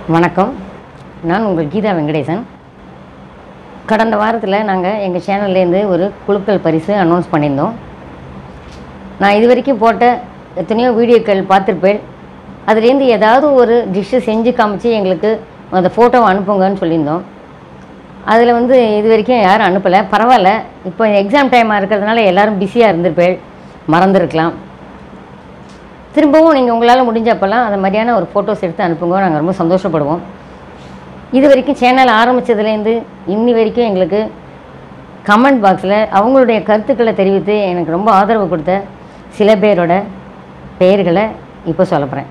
வணக்கம் நான் உங்கள் கீதா வெங்கடேசன் கடந்த வாரத்தில் நாங்கள் எங்கள் சேனல்லேருந்து ஒரு குழுக்கள் பரிசு அனௌன்ஸ் பண்ணியிருந்தோம் நான் இது வரைக்கும் போட்ட எத்தனையோ வீடியோக்கள் பார்த்துருப்பேன் அதுலேருந்து ஏதாவது ஒரு டிஷ்ஷு செஞ்சு காமிச்சு எங்களுக்கு அந்த ஃபோட்டோவை அனுப்புங்கன்னு சொல்லியிருந்தோம் அதில் வந்து இது வரைக்கும் யாரும் அனுப்பலை பரவாயில்ல இப்போ எக்ஸாம் டைமாக இருக்கிறதுனால எல்லோரும் பிஸியாக இருந்திருப்பேன் மறந்துருக்கலாம் திரும்பவும் நீங்கள் உங்களால் முடிஞ்சப்பெல்லாம் அந்த மாதிரியான ஒரு ஃபோட்டோஸ் எடுத்து அனுப்புங்க நாங்கள் ரொம்ப சந்தோஷப்படுவோம் இது வரைக்கும் சேனல் ஆரம்பித்ததுலேருந்து இன்னி வரைக்கும் எங்களுக்கு கமெண்ட் பாக்ஸில் அவங்களுடைய கருத்துக்களை தெரிவித்து எனக்கு ரொம்ப ஆதரவு கொடுத்த சில பேரோட பெயர்களை இப்போ சொல்ல போகிறேன்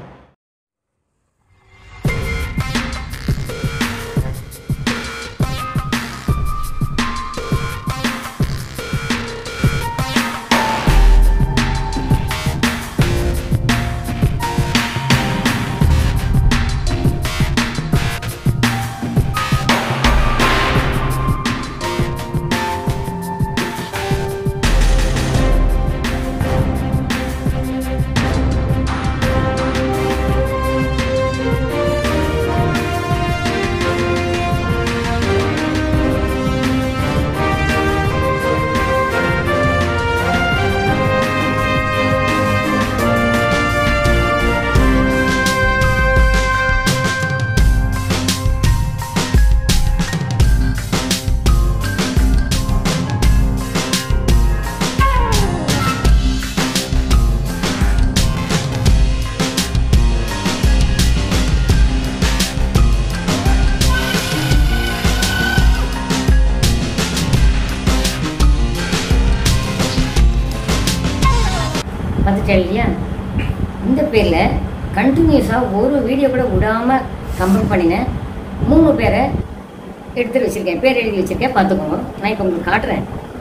வந்துட்டேன் இல்லையா இந்த பேரில் கண்டினியூஸாக ஒரு வீடியோ கூட விடாமல் கமெண்ட் பண்ணினேன் மூணு பேரை எடுத்து வச்சுருக்கேன் பேர் எழுதி வச்சுருக்கேன் பார்த்துக்கோங்க நான் இப்போ உங்களுக்கு காட்டுறேன்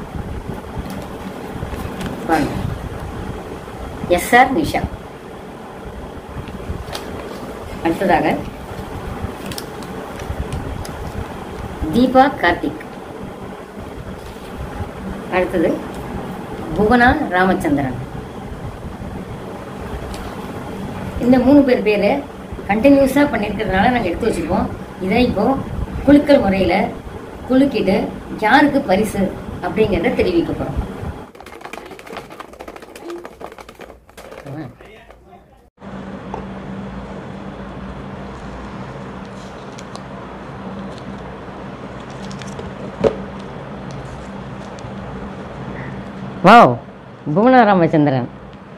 பாருங்க எஸ்ஆர் நிஷா அடுத்ததாக தீபா கார்த்திக் அடுத்தது புவனா ராமச்சந்திரன் இந்த மூணு பேர் பேர் கண்டினியூஸாக பண்ணியிருக்கிறதுனால நாங்கள் எடுத்து வச்சுருக்கோம் இதை இப்போ குலுக்கல் முறையில் குலுக்கிட்டு யாருக்கு பரிசு அப்படிங்கிறத தெரிவிக்க போகிறோம் வாவ் புவனா ராமச்சந்திரன்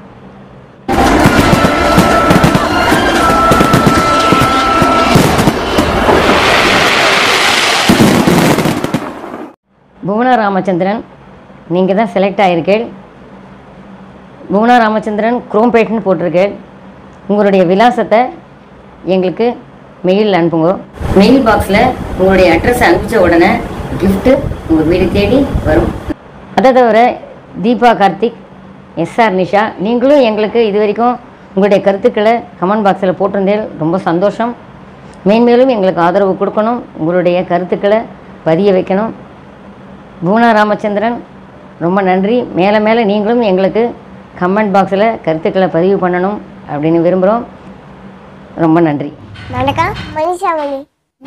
புவனா ராமச்சந்திரன் நீங்கள் தான் செலக்ட் ஆகியிருக்கேள் புவனா ராமச்சந்திரன் குரோம்பேட்னு போட்டிருக்கேள் உங்களுடைய விலாசத்தை எங்களுக்கு மெயிலில் அனுப்புங்க மெயில் பாக்ஸில் உங்களுடைய அட்ரஸ் அனுப்பிச்ச உடனே கிஃப்ட்டு உங்கள் வீடு தேடி வரும் அதை தவிர தீபா கார்த்திக் எஸ்ஆர் நிஷா நீங்களும் எங்களுக்கு இது வரைக்கும் உங்களுடைய கருத்துக்களை கமெண்ட் பாக்ஸில் போட்டிருந்தேன் ரொம்ப சந்தோஷம் மேன்மேலும் எங்களுக்கு ஆதரவு கொடுக்கணும் உங்களுடைய கருத்துக்களை பதிய வைக்கணும் பூனா ராமச்சந்திரன் ரொம்ப நன்றி மேலே மேலே நீங்களும் எங்களுக்கு கமெண்ட் பாக்ஸில் கருத்துக்களை பதிவு பண்ணணும் அப்படின்னு விரும்புகிறோம் ரொம்ப நன்றி வணக்கம் மனிஷாமணி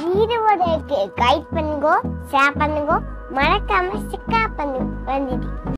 வீடியோக்கு கைட் பண்ணுங்க ஷேர் பண்ணுங்க மறக்காம சிக்கா பண்ணு வந்துட்டு